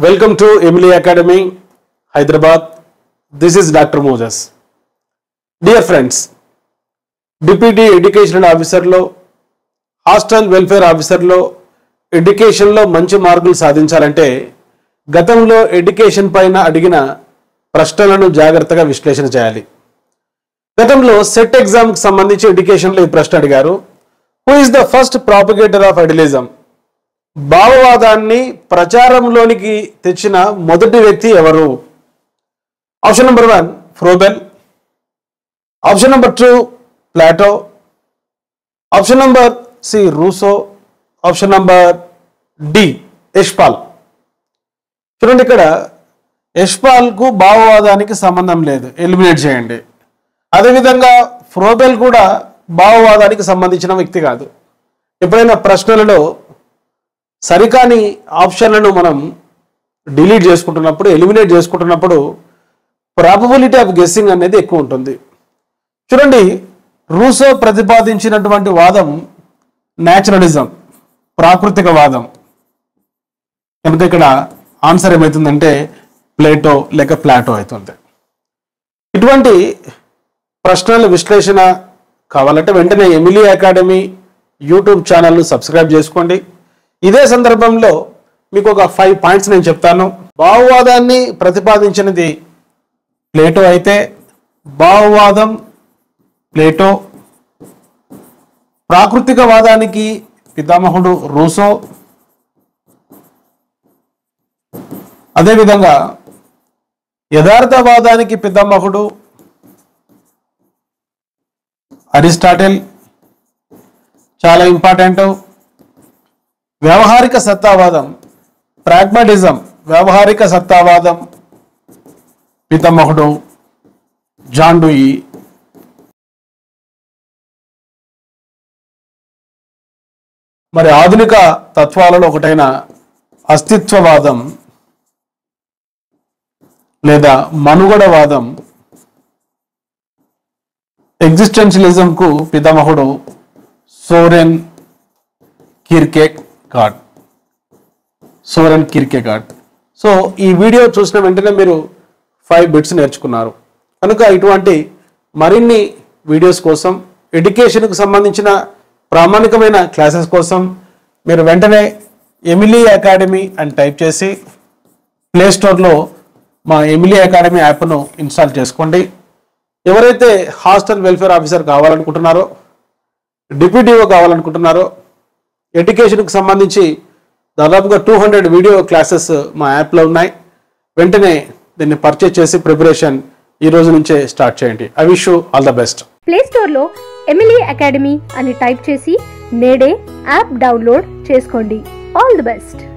Welcome to Emily Academy, Hyderabad. This is Dr. Moses. Dear friends, deputy education ఆఫీసర్లో hostel welfare ఆఫీసర్లో ఎడ్యుకేషన్లో మంచి మార్కులు సాధించాలంటే గతంలో ఎడ్యుకేషన్ పైన అడిగిన ప్రశ్నలను జాగ్రత్తగా విశ్లేషణ చేయాలి గతంలో సెట్ ఎగ్జామ్కి సంబంధించి ఎడ్యుకేషన్లో ఈ ప్రశ్న అడిగారు who is the first propagator of idealism భావవాదాన్ని ప్రచారంలోనికి తెచ్చిన మొదటి వ్యక్తి ఎవరు option number one Froebel option number two Plato option number C Rousseau option number D Yashpal చూడండి ఇక్కడ యష్పాల్కు భావవాదానికి సంబంధం లేదు ఎలిమినేట్ చేయండి అదేవిధంగా ఫ్రోబెల్ కూడా భావవాదానికి సంబంధించిన వ్యక్తి కాదు ఎప్పుడైనా ప్రశ్నలలో సరికాని ఆప్షన్లను మనం డిలీట్ చేసుకుంటున్నప్పుడు ఎలిమినేట్ చేసుకుంటున్నప్పుడు ప్రాబబిలిటీ ఆఫ్ గెస్సింగ్ అనేది ఎక్కువ ఉంటుంది చూడండి రూసో ప్రతిపాదించినటువంటి వాదం న్యాచురలిజం ప్రాకృతిక వాదం కనుక ఇక్కడ ఆన్సర్ ఏమవుతుందంటే ప్లేటో లేక ప్లాటో అవుతుంది ఇటువంటి ప్రశ్నల విశ్లేషణ కావాలంటే వెంటనే ఎమిలీ అకాడమీ యూట్యూబ్ ఛానల్ను సబ్స్క్రైబ్ చేసుకోండి ఇదే సందర్భంలో మీకు ఒక ఫైవ్ పాయింట్స్ నేను చెప్తాను భావవాదాన్ని ప్రతిపాదించినది ప్లేటో అయితే భావవాదం ప్లేటో ప్రాకృతిక వాదానికి పితామహుడు రూసో అదేవిధంగా యథార్థవాదానికి పితామహుడు అరిస్టాటిల్ చాలా ఇంపార్టెంట్ వ్యవహారిక సత్తావాదం ప్రాగ్మాటిజం వ్యవహారిక సత్తావాదం పితామహుడు జాన్ డూయి మరి ఆధునిక తత్వాలలో ఒకటైన అస్తిత్వవాదం లేదా మనుగడవాదం ఎగ్జిస్టెన్షియలిజంకు పితామహుడు Soren Kierkegaard Soren Kierkegaard so ఈ వీడియో చూసిన వెంటనే మీరు ఫైవ్ బిట్స్ నేర్చుకున్నారు కనుక ఇటువంటి మరిన్ని వీడియోస్ కోసం ఎడ్యుకేషన్కు సంబంధించిన ప్రామాణికమైన క్లాసెస్ కోసం మీరు వెంటనే ఎమిలీ అకాడమీ అని టైప్ చేసి ప్లే స్టోర్లో మా ఎమిలీ అకాడమీ యాప్ను ఇన్స్టాల్ చేసుకోండి ఎవరైతే హాస్టల్ వెల్ఫేర్ ఆఫీసర్ కావాలనుకుంటున్నారో డిప్యూటీఓ కావాలనుకుంటున్నారో ఎడ్యుకేషన్కి సంబంధించి దాదాపుగా టూ హండ్రెడ్ వీడియో క్లాసెస్ మా యాప్లో ఉన్నాయి వెంటనే దీన్ని పర్చేజ్ చేసి ప్రిపరేషన్ ఈ రోజు నుంచే స్టార్ట్ చేయండి I wish you all the best play స్టోర్లో ఎమిలీ అకాడమీ అని టైప్ చేసి నేడే యాప్ డౌన్లోడ్ చేసుకోండి ఆల్ ది బెస్ట్